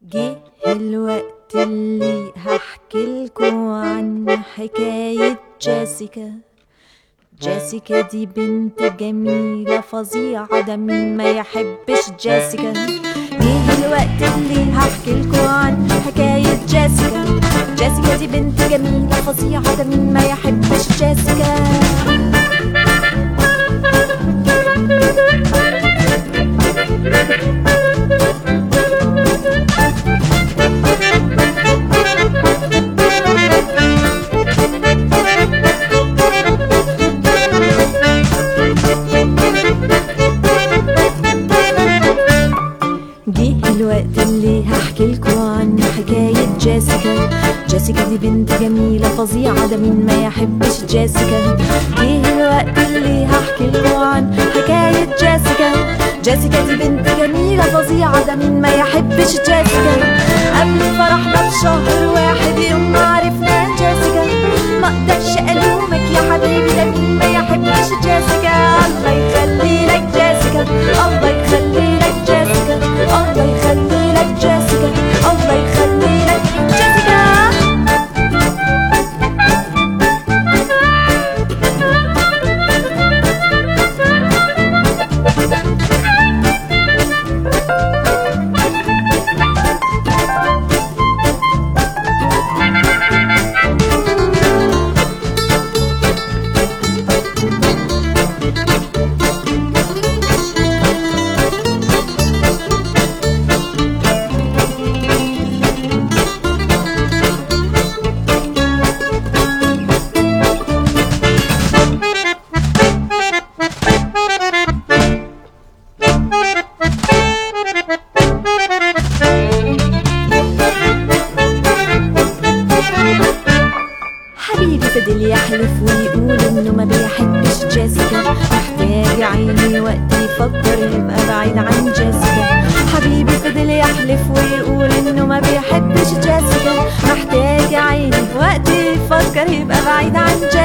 جه الوقت اللي هحكي لكم عن حكاية جيسيكا جيسيكا دي بنت جميلة فظيعة ده مين ما يحبش جيسيكا جه الوقت اللي هحكي لكم عن حكاية جيسيكا جيسيكا دي بنت جميلة فظيعة ده مين ما يحبش جيسيكا جه الوقت اللي هحكي لكم عن حكاية جيسيكا جيسيكا دي بنت جميلة فظيعة ده مين ما يحبش جيسيكا جه الوقت اللي هحكي لكم عن حكاية جيسيكا جيسيكا دي بنت جميلة فظيعة ده مين ما يحبش جيسيكا قبل فرحنا بشهر واحد يوم ما عرفنا جيسيكا ما اقدرش الومك يا حبيبي ده مين ما يحبش جيسيكا الله يخلي لك جيسيكا الله يخلي لك جيسيكا الله يخلي لك جيسيكا الله يخلي لك جيسيكا حبيبي فضل يحلف ويقول انه ما بيحبش جيسيكا محتاج يا عيني وقت يفكر يبقى بعيد عن جيسيكا حبيبي فضل يحلف ويقول انه ما بيحبش جيسيكا محتاج يا عيني وقت يفكر يبقى بعيد عن جيسيكا